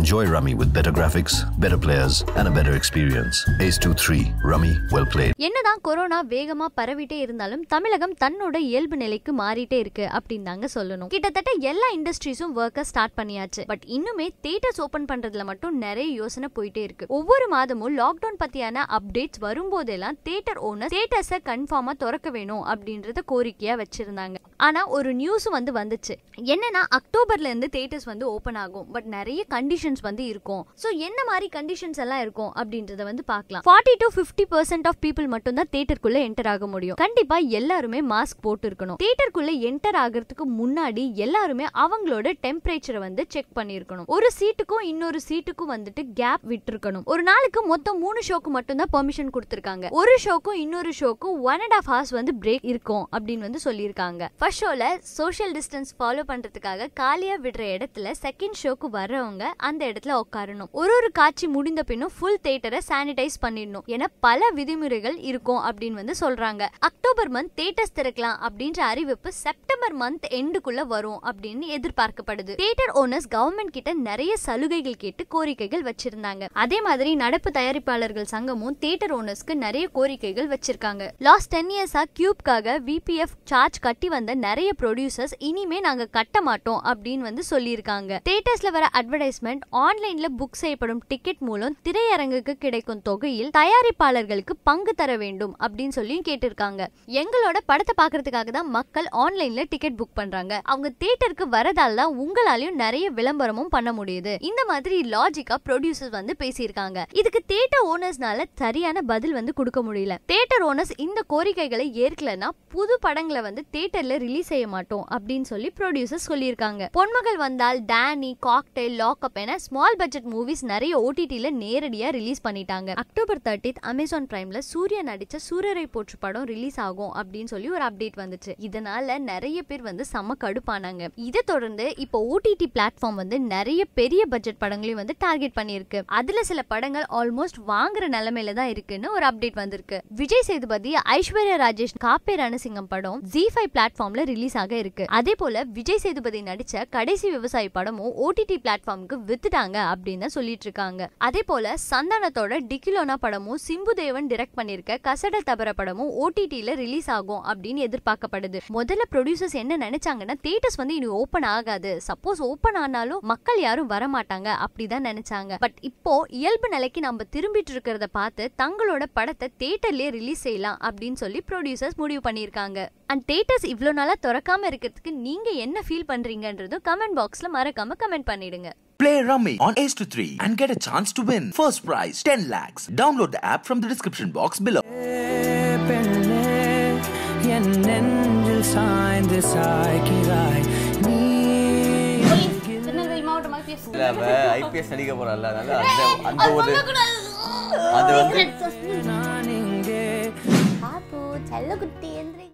Enjoy Rummy with better graphics, better players, and a better experience. Ace 2 3. Rummy, well played. என்னதான் corona வேகமா பரவிட்டே இருந்தாலும் தமிழகம் தன்னோட இயல்பு நிலைக்கு மாறிட்டே இருக்கு அப்படின்னு தாங்க சொல்லணும் கிட்டத்தட்ட எல்லா இண்டஸ்ட்ரீஸும் ஒர்க்க ஸ்டார்ட் பண்ணியாச்சு பட் இன்னுமே தியேட்டர்ஸ் ஓபன் பண்றதுல மட்டும் நிறைய யோசனை போயிட்டே இருக்கு ஒவ்வொரு மாதமும் லாக்டவுன் பத்தியான அப்டேட்ஸ் வரும்போதெல்லாம் தியேட்டர் ஓனர் தியேட்டர்ஸை கன்ஃபார்மா திறக்க வேணும் அப்படின்றத கோரிக்கையா வச்சிருந்தாங்க ஆனா ஒரு நியூஸ் வந்து வந்துச்சு என்னன்னா அக்டோபர்ல இருந்து தியேட்டர்ஸ் வந்து ஓபன் ஆகும் பட் நிறைய கண்டிஷன்ஸ் வந்து இருக்கும் சோ என்ன மாதிரி கண்டிஷன்ஸ் எல்லாம் இருக்கும் அப்படின்றத வந்து பார்க்கலாம் forty to fifty percent of people மட்டும் தான் தியேட்டருக்குள்ள என்டர் ஆக முடியும் கண்டிப்பா எல்லாருமே மாஸ்க் போட்டு இருக்கணும் தியேட்டருக்குள்ள என்டர் ஆகிறதுக்கு முன்னாடி எல்லாருமே அவங்களோட டெம்பரேச்சரை வந்து செக் பண்ணிருக்கணும் ஒரு சீட்டுக்கும் இன்னொரு சீட்டுக்கும் வந்துட்டு கேப் விட்டுருக்கணும் ஒரு நாளுக்கு மொத்தம் மூணு ஷோக்கு மட்டும் தான் பெர்மிஷன் கொடுத்திருக்காங்க ஒரு ஷோக்கும் இன்னொரு ஷோக்கும் ஒன் அண்ட் ஆஃப் ஹவர்ஸ் வந்து பிரேக் இருக்கும் அப்படின்னு வந்து சொல்லியிருக்காங்க ஃபர்ஸ்ட் ஷோல சோஷியல் டிஸ்டன்ஸ் ஃபாலோ பண்றதுக்காக காலியா விடுற இடத்துல செகண்ட் ஷோக்கு வர்றவங்க அந்த இடத்துல உட்காரணும் ஒரு ஒரு காட்சி முடிந்த பின்னும் ஃபுல் தியேட்டரை சானிடைஸ் பண்ணிடணும் என பல விதிமுறைகள் இருக்கும் அப்படின்னு வந்து சொல்றாங்க அக்டோபர் மந்த் தியேட்டர்ஸ் திறக்கலாம் அப்படின்ற அறிவிப்பு செப்டம்பர் மந்த் எண்டுக்குள்ள வரும் அப்படின்னு எதிர்பார்க்கப்படுது தியேட்டர் ஓனர்ஸ் கவர்மெண்ட் கிட்ட நிறைய சலுகைகள் கேட்டு கோரிக்கைகள் வச்சிருந்தாங்க அதே மாதிரி நடப்பு தயாரிப்பாளர்கள் சங்கமும் தியேட்டர் ஓனர்ஸ்க்கு நிறைய கோரிக்கைகள் வச்சிருக்காங்க லாஸ்ட் டென் இயர்ஸா கியூப்காக விபிஎஃப் சார்ஜ் கட்டி வந்த நிறைய ப்ரொடியூசர்ஸ் இனிமே நாங்க கட்ட மாட்டோம் அப்படின்னு வந்து சொல்லியிருக்காங்க தியேட்டர்ஸ்ல வர அட்வர்டைஸ்மெண்ட் ஆன்லைன்ல புக் செய்யப்படும் டிக்கெட் மூலம் திரையரங்குக்கு கிடைக்கும் தொகையில் தயாரிப்பாளர்களுக்கு பங்கு தர வேண்டும் அப்படின்னு சொல்லி கேட்டிருக்காங்க எங்களோட படத்தை பாக்குறதுக்காக தான் மக்கள் ஆன்லைன்ல டிக்கெட் புக் பண்றாங்க அவங்க தியேட்டருக்கு வரதால தான் உங்களாலையும் நிறைய விளம்பரமும் பண்ண முடியுது இந்த மாதிரி லாஜிக்கா ப்ரொடியூசர்ஸ் வந்து பேசியிருக்காங்க இதுக்கு தியேட்டர் ஓனர்ஸ்னால சரியான பதில் வந்து கொடுக்க முடியல தியேட்டர் ஓனர்ஸ் இந்த கோரிக்கைகளை ஏற்கலன்னா புது படங்களை வந்து தியேட்டர்ல ரிலீஸ் செய்ய மாட்டோம் அப்படின்னு சொல்லி ப்ரொடியூசர்ஸ் சொல்லியிருக்காங்க Ponmagal Vandhal Danny cocktail lockup என ஸ்மால் பட்ஜெட் மூவிஸ் நிறைய ஓடிடில நேரடியா ரிலீஸ் பண்ணிட்டாங்க அக்டோபர் தேர்ட்டித் அமேசான் பிரைம்ல சூர்யா நடிச்ச சூரரை போற்று படம் ரிலீஸ் ஆகும் அப்படின்னு சொல்லி ஒரு அப்டேட் வந்துச்சு இதனால நிறைய பேர் வந்து செம்ம கடுப்பானாங்க இதை தொடர்ந்து இப்போ ஓடிடி பிளாட்ஃபார்ம் வந்து நிறைய பெரிய பட்ஜெட் படங்களையும் வந்து டார்கெட் பண்ணியிருக்கு அதுல சில படங்கள் ஆல்மோஸ்ட் வாங்குற நிலைமையில தான் இருக்குன்னு ஒரு அப்டேட் வந்திருக்கு விஜய் சேதுபதி ஐஸ்வர்யா ராஜேஷ் காப்பே ரணசிங்கம் படம் ஜி ஃபைவ் பிளாட்ஃபார்ம்ல ரிலீஸ் ஆக இருக்கு அதே போல விஜய் சேதுபதி நடிச்ச கடைசி விவசாயி படமும் ஓடிடி பிளாட்ஃபார்முக்கு வித்துட்டாங்க அப்படின்னு சொல்லிட்டு இருக்காங்க அதே போல சந்தானத்தோட டிகிலோனா படமும் சிம்பு தேவன் டிரெக்ட் பண்ணிருக்க கசட தபர படமும் ஓடிடில ரிலீஸ் ஆகும் அப்படின்னு எதிர்பார்க்கப்படுது முதல்ல ப்ரொடியூசர்ஸ் என்ன நினைச்சாங்கன்னா தியேட்டர்ஸ் வந்து இனி ஓபன் ஆகாது சப்போஸ் ஓபன் ஆனாலும் மக்கள் யாரும் வர மாட்டாங்க அப்படிதான் நினைச்சாங்க பட் இப்போ இயல்பு நிலைக்கு நம்ம திரும்பிட்டு இருக்கிறத பார்த்து தங்களோட படத்தை தியேட்டர்லயே ரிலீஸ் செய்யலாம் அப்படின்னு சொல்லி ப்ரொடியூசர்ஸ் முடிவு பண்ணியிருக்காங்க அண்ட் தியேட்டர்ஸ் இவ்வளோ நாளா திறக்காம இருக்கிறதுக்கு நீங்க என்ன ஃபீல் பண்றீங்கன்றதும் கமெண்ட் பாக்ஸ்ல மறக்காம கமெண்ட் பண்ணிடுங்க Play Rummy on Ace to 3 and get a chance to win. First prize 10 lakhs. Download the app from the description box below. பெண்ணே என் நெஞ்சில் சாய்ந்து சாய்கிறாய் நீ திருநெல்வேலி மாவட்டம் ஐபிஎஸ் இல்ல அவ ஐபிஎஸ் நடிக்க போறாள் அதனால அந்த அந்த ஒரு அது வந்து நான் இங்கே பாப்பு செல்ல குட்டி எந்திரி